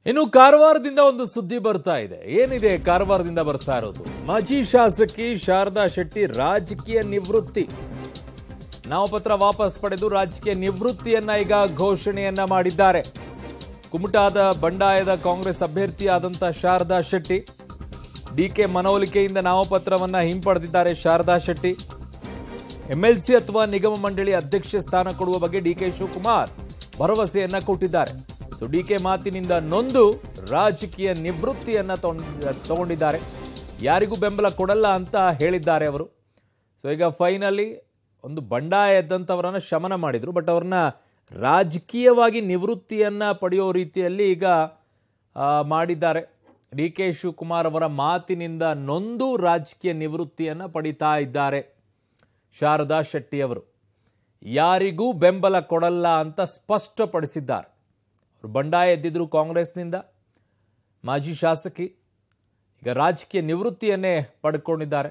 ಇನ್ನು ಕಾರವಾರದಿಂದ ಒಂದು ಸುದ್ದಿ ಬರ್ತಾ ಇದೆ ಏನಿದೆ ಕಾರವಾರದಿಂದ ಬರ್ತಾ ಇರೋದು ಮಾಜಿ ಶಾಸಕಿ ಶಾರದಾ ಶೆಟ್ಟಿ ರಾಜಕೀಯ ನಿವೃತ್ತಿ ನಾಮಪತ್ರ ವಾಪಸ್ ಪಡೆದು ರಾಜಕೀಯ ನಿವೃತ್ತಿಯನ್ನ ಈಗ ಘೋಷಣೆಯನ್ನ ಮಾಡಿದ್ದಾರೆ ಕುಮಟಾದ ಬಂಡಾಯದ ಕಾಂಗ್ರೆಸ್ ಅಭ್ಯರ್ಥಿಯಾದಂಥ ಶಾರದಾ ಶೆಟ್ಟಿ ಡಿಕೆ ಮನವೊಲಿಕೆಯಿಂದ ನಾಮಪತ್ರವನ್ನ ಹಿಂಪಡೆದಿದ್ದಾರೆ ಶಾರದಾ ಶೆಟ್ಟಿ ಎಂಎಲ್ಸಿ ಅಥವಾ ನಿಗಮ ಮಂಡಳಿ ಅಧ್ಯಕ್ಷ ಸ್ಥಾನ ಕೊಡುವ ಬಗ್ಗೆ ಡಿಕೆ ಶಿವಕುಮಾರ್ ಭರವಸೆಯನ್ನ ಕೊಟ್ಟಿದ್ದಾರೆ ಸೊ ಡಿಕೆ ಮಾತಿನಿಂದ ನೊಂದು ರಾಜಕೀಯ ನಿವೃತ್ತಿಯನ್ನ ತಗೊಂಡ್- ತಗೊಂಡಿದ್ದಾರೆ ಯಾರಿಗೂ ಬೆಂಬಲ ಕೊಡಲ್ಲ ಅಂತ ಹೇಳಿದ್ದಾರೆ ಅವರು ಸೊ ಈಗ ಫೈನಲಿ ಒಂದು ಬಂಡಾಯ ಎದ್ದಂಥವರನ್ನ ಶಮನ ಮಾಡಿದ್ರು ಬಟ್ ಅವ್ರನ್ನ ರಾಜಕೀಯವಾಗಿ ನಿವೃತ್ತಿಯನ್ನ ಪಡೆಯೋ ರೀತಿಯಲ್ಲಿ ಈಗ ಆ, ಮಾಡಿದ್ದಾರೆ ಡಿ ಕೆ ಶಿವಕುಮಾರ್ ಅವರ ಮಾತಿನಿಂದ ನೊಂದು ರಾಜಕೀಯ ನಿವೃತ್ತಿಯನ್ನ ಪಡಿತಾ ಇದ್ದಾರೆ ಶಾರದಾ ಶೆಟ್ಟಿ ಅವರು ಯಾರಿಗೂ ಬೆಂಬಲ ಕೊಡಲ್ಲ ಅಂತ ಸ್ಪಷ್ಟಪಡಿಸಿದ್ದಾರೆ ಅವರು ಬಂಡಾಯ ಎದ್ದಿದ್ರು ಕಾಂಗ್ರೆಸ್ನಿಂದ ಮಾಜಿ ಶಾಸಕಿ ಈಗ ರಾಜಕೀಯ ನಿವೃತ್ತಿಯನ್ನೇ ಪಡ್ಕೊಂಡಿದ್ದಾರೆ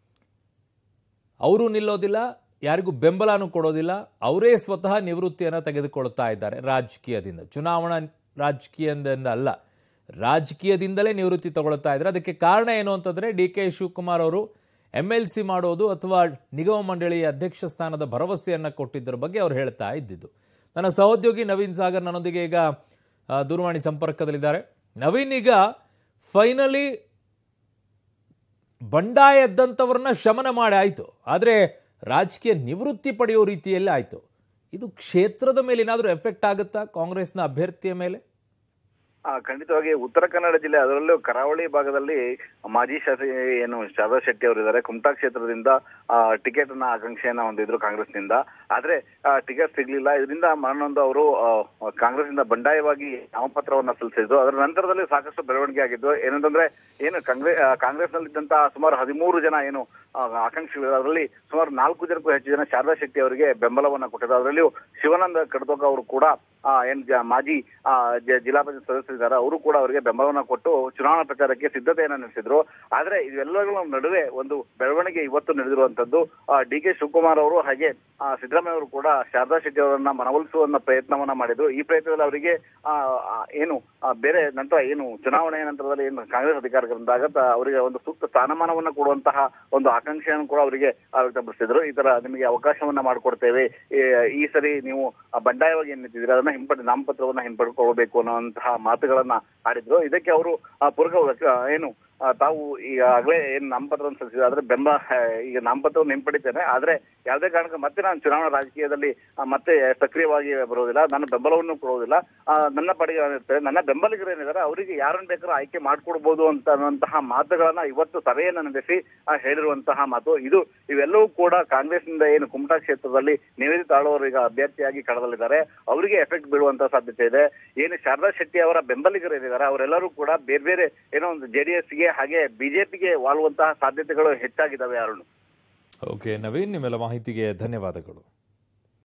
ಅವರು ನಿಲ್ಲೋದಿಲ್ಲ ಯಾರಿಗೂ ಬೆಂಬಲನೂ ಕೊಡೋದಿಲ್ಲ ಅವರೇ ಸ್ವತಃ ನಿವೃತ್ತಿಯನ್ನು ತೆಗೆದುಕೊಳ್ತಾ ಇದ್ದಾರೆ ರಾಜಕೀಯದಿಂದ ಚುನಾವಣಾ ರಾಜಕೀಯದಿಂದ ಅಲ್ಲ ರಾಜಕೀಯದಿಂದಲೇ ನಿವೃತ್ತಿ ತಗೊಳ್ತಾ ಇದ್ದಾರೆ ಅದಕ್ಕೆ ಕಾರಣ ಏನು ಅಂತಂದ್ರೆ ಡಿ ಕೆ ಶಿವಕುಮಾರ್ ಅವರು ಎಮ್ ಎಲ್ ಸಿ ಮಾಡೋದು ಅಥವಾ ನಿಗಮ ಮಂಡಳಿಯ ಅಧ್ಯಕ್ಷ ಸ್ಥಾನದ ಭರವಸೆಯನ್ನ ಕೊಟ್ಟಿದ್ದರ ಬಗ್ಗೆ ಅವ್ರು ಹೇಳ್ತಾ ಇದ್ದಿದ್ದು ನನ್ನ ಸಹೋದ್ಯೋಗಿ ನವೀನ್ ಸಾಗರ್ ನನ್ನೊಂದಿಗೆ ಈಗ ಆ, ದೂರವಾಣಿ ಸಂಪರ್ಕದಲ್ಲಿದ್ದಾರೆ ನವೀನ್ ಈಗ ಫೈನಲಿ ಬಂಡಾಯ ಎದ್ದಂಥವ್ರನ್ನ ಶಮನ ಮಾಡಿ ಆಯಿತು ಆದರೆ ರಾಜಕೀಯ ನಿವೃತ್ತಿ ಪಡೆಯೋ ರೀತಿಯಲ್ಲಿ ಆಯಿತು ಇದು ಕ್ಷೇತ್ರದ ಮೇಲೆ ಏನಾದರೂ ಎಫೆಕ್ಟ್ ಆಗುತ್ತಾ ಕಾಂಗ್ರೆಸ್ನ ಅಭ್ಯರ್ಥಿಯ ಮೇಲೆ ಆ, ಖಂಡಿತವಾಗಿ ಉತ್ತರ ಕನ್ನಡ ಜಿಲ್ಲೆ ಅದರಲ್ಲೂ ಕರಾವಳಿ ಭಾಗದಲ್ಲಿ ಮಾಜಿ ಶಾಸಕಿ ಏನು ಶಾರದಾ ಶೆಟ್ಟಿ ಅವರು ಇದ್ದಾರೆ ಕುಮಟಾ ಕ್ಷೇತ್ರದಿಂದ ಟಿಕೆಟ್ ಅನ್ನ ಆಕಾಂಕ್ಷೆಯನ್ನ ಹೊಂದಿದ್ರು ಕಾಂಗ್ರೆಸ್ನಿಂದ ಆದ್ರೆ ಟಿಕೆಟ್ ಸಿಗ್ಲಿಲ್ಲ ಇದರಿಂದ ಮರಣೊಂದು ಅವರು ಕಾಂಗ್ರೆಸ್ ಇಂದ ಬಂಡಾಯವಾಗಿ ನಾಮಪತ್ರವನ್ನ ಸಲ್ಲಿಸಿದ್ರು ಅದರ ನಂತರದಲ್ಲಿ ಸಾಕಷ್ಟು ಬೆಳವಣಿಗೆ ಆಗಿದ್ದು ಏನಂತಂದ್ರೆ ಏನು ಕಾಂಗ್ರೆಸ್ ಕಾಂಗ್ರೆಸ್ ನಲ್ಲಿದ್ದಂತಹ ಸುಮಾರು ಹದಿಮೂರು ಜನ ಏನು ಆ, ಆಕಾಂಕ್ಷಿಗಳು ಅದರಲ್ಲಿ ಸುಮಾರು ನಾಲ್ಕು ಜನಕ್ಕೂ ಹೆಚ್ಚು ಜನ ಶಾರದಾ ಶೆಟ್ಟಿ ಅವರಿಗೆ ಬೆಂಬಲವನ್ನ ಕೊಟ್ಟಿದ್ದಾರೆ ಅದರಲ್ಲಿಯೂ ಶಿವಾನಂದ ಕಡದೋಕ ಅವರು ಕೂಡ ಆ, ಏನ್ ಜ- ಮಾಜಿ ಆ, ಜ- ಜಿಲ್ಲಾ ಪರಿಷತ್ ಸದಸ್ಯರಿದ್ದಾರೆ ಅವರು ಕೂಡ ಅವರಿಗೆ ಬೆಂಬಲವನ್ನ ಕೊಟ್ಟು ಚುನಾವಣಾ ಪ್ರಚಾರಕ್ಕೆ ಸಿದ್ಧತೆಯನ್ನ ನಡೆಸಿದ್ರು ಆದ್ರೆ ಇವೆಲ್ಲಗಳ ನಡುವೆ ಒಂದು ಬೆಳವಣಿಗೆ ಇವತ್ತು ನಡೆದಿರುವಂತದ್ದು ಡಿ ಕೆ ಶಿವಕುಮಾರ್ ಅವರು ಹಾಗೆ ಆ, ಸಿದ್ದರಾಮಯ್ಯ ಅವರು ಕೂಡ ಶಾರದಾ ಶೆಟ್ಟಿ ಅವರನ್ನ ಮನವೊಲಿಸುವ ಪ್ರಯತ್ನವನ್ನ ಮಾಡಿದ್ರು ಈ ಪ್ರಯತ್ನದಲ್ಲಿ ಅವರಿಗೆ ಆ, ಆ, ಏನು ಆ, ಬೇರೆ ನಂತರ ಏನು ಚುನಾವಣೆಯ ನಂತರದಲ್ಲಿ ಏನು ಕಾಂಗ್ರೆಸ್ ಅಧಿಕಾರಕ್ಕೆ ಬಂದಾಗ ತ- ಅವರಿಗೆ ಒಂದು ಸೂಕ್ತ ಸ್ಥಾನಮಾನವನ್ನ ಕೊಡುವಂತಹ ಒಂದು ಆಕಾಂಕ್ಷೆಯನ್ನು ಕೂಡ ಅವರಿಗೆ ಆ, ವ್ಯಕ್ತಪಡಿಸಿದ್ರು ಈ ತರ ನಿಮಗೆ ಅವಕಾಶವನ್ನ ಮಾಡಿಕೊಡ್ತೇವೆ ಈ- ಈ ಸರಿ ನೀವು ಆ, ಬಂಡಾಯವಾಗಿ ಏನ್ ನಿಂತಿದ್ದೀರಿ ಅದನ್ನ ಹಿಂಪಡೆ ನಾಮಪತ್ರವನ್ನ ಹಿಂಪಡ್ಕೊಳ್ಬೇಕು ಅನ್ನುವಂತಹ ಮಾತುಗಳನ್ನ ಆಡಿದ್ರು ಇದಕ್ಕೆ ಅವರು ಆ, ಪೂರಕ ವ್ಯಕ್ತ- ಏನು ಆ, ತಾವು ಈಗಾಗಲೇ ಏನ್ ನಾಮಪತ್ರವನ್ನು ಸಲ್ಲಿಸಿದ್ರೆ ಆದ್ರೆ ಬೆಂಬ ಆ, ಈಗ ನಾಮಪತ್ರವನ್ನು ಹಿಂಪಡಿತೇನೆ ಆದ್ರೆ ಯಾವುದೇ ಕಾರಣಕ್ಕೆ ಮತ್ತೆ ನಾನು ಚುನಾವಣಾ ರಾಜಕೀಯದಲ್ಲಿ ಆ, ಮತ್ತೆ ಸಕ್ರಿಯವಾಗಿ ಬರೋದಿಲ್ಲ ನನ್ನ ಬೆಂಬಲವನ್ನು ಕೊಡೋದಿಲ್ಲ ಆ, ನನ್ನ ಪಡೆಗೆ ಏನಿರ್ತದೆ ನನ್ನ ಬೆಂಬಲಿಗರು ಏನಿದ್ದಾರೆ ಅವರಿಗೆ ಯಾರನ್ನ ಬೇಕಾದ್ರೂ ಆಯ್ಕೆ ಮಾಡ್ಕೊಡ್ಬೋದು ಅಂತ ಅನ್ನುವಂತಹ ಮಾತುಗಳನ್ನ ಇವತ್ತು ಸಭೆಯನ್ನ ನಡೆಸಿ ಆ, ಹೇಳಿರುವಂತಹ ಮಾತು ಇದು ಇವೆಲ್ಲವೂ ಕೂಡ ಕಾಂಗ್ರೆಸ್ನಿಂದ ಏನು ಕುಮಟಾ ಕ್ಷೇತ್ರದಲ್ಲಿ ನಿವೇದಿತ ಆಳುವರು ಈಗ ಅಭ್ಯರ್ಥಿಯಾಗಿ ಕಣದಲ್ಲಿದ್ದಾರೆ ಅವರಿಗೆ ಎಫೆಕ್ಟ್ ಬೀಳುವಂತ ಸಾಧ್ಯತೆ ಇದೆ ಏನು ಶಾರದಾ ಶೆಟ್ಟಿ ಅವರ ಬೆಂಬಲಿಗರು ಏನಿದ್ದಾರೆ ಅವರೆಲ್ಲರೂ ಕೂಡ ಬೇರೆ ಬೇರೆ ಏನೋ ಒಂದು ಜೆಡಿಎಸ್ಗೆ ಹಾಗೆ ಬಿಜೆಪಿಗೆ ವಾಲುವಂತಹ ಸಾಧ್ಯತೆಗಳು ಹೆಚ್ಚಾಗಿದ್ದಾವೆ ಅರುಣ್ ಓಕೆ ನವೀನ್ ನಿಮ್ಮೆಲ್ಲ ಮಾಹಿತಿಗೆ ಧನ್ಯವಾದಗಳು